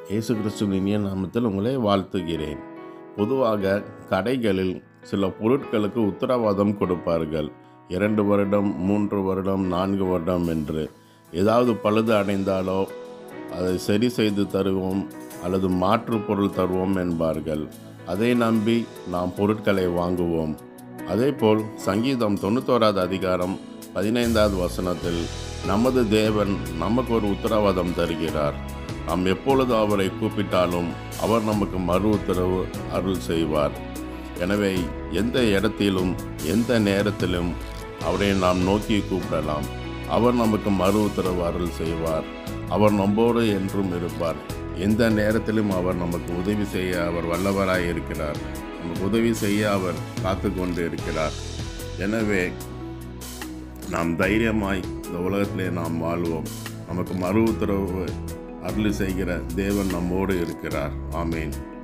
இயேசு கிறிஸ்துவின் இனிய நாமத்தில் உங்களை வாழ்த்துகிறேன் பொதுவாக கடைகளில் சில பொருட்களுக்கு உத்தரவாதம் கொடுப்பார்கள் இரண்டு வருடம் மூன்று வருடம் நான்கு வருடம் என்று ஏதாவது பழுது அடைந்தாலோ அதை சரி செய்து தருவோம் அல்லது மாற்று பொருள் தருவோம் என்பார்கள் அதை நம்பி நாம் பொருட்களை வாங்குவோம் அதேபோல் சங்கீதம் தொண்ணூத்தோராவது அதிகாரம் பதினைந்தாவது வசனத்தில் நமது தேவன் நமக்கு ஒரு உத்தரவாதம் தருகிறார் நாம் எப்பொழுது அவரை கூப்பிட்டாலும் அவர் நமக்கு மறு உத்தரவு அருள் செய்வார் எனவே எந்த இடத்திலும் எந்த நேரத்திலும் அவரை நாம் நோக்கி கூப்பிடலாம் அவர் நமக்கு மறு உத்தரவு அருள் செய்வார் அவர் நம்மோடு என்றும் இருப்பார் எந்த நேரத்திலும் அவர் நமக்கு உதவி செய்ய அவர் வல்லவராய் இருக்கிறார் நமக்கு உதவி செய்ய அவர் காத்து கொண்டு இருக்கிறார் எனவே நாம் தைரியமாய் இந்த உலகத்திலே நாம் வாழ்வோம் நமக்கு மறு உத்தரவு அருள் செய்கிற தேவன் நம்மோடு இருக்கிறார் ஆமேன்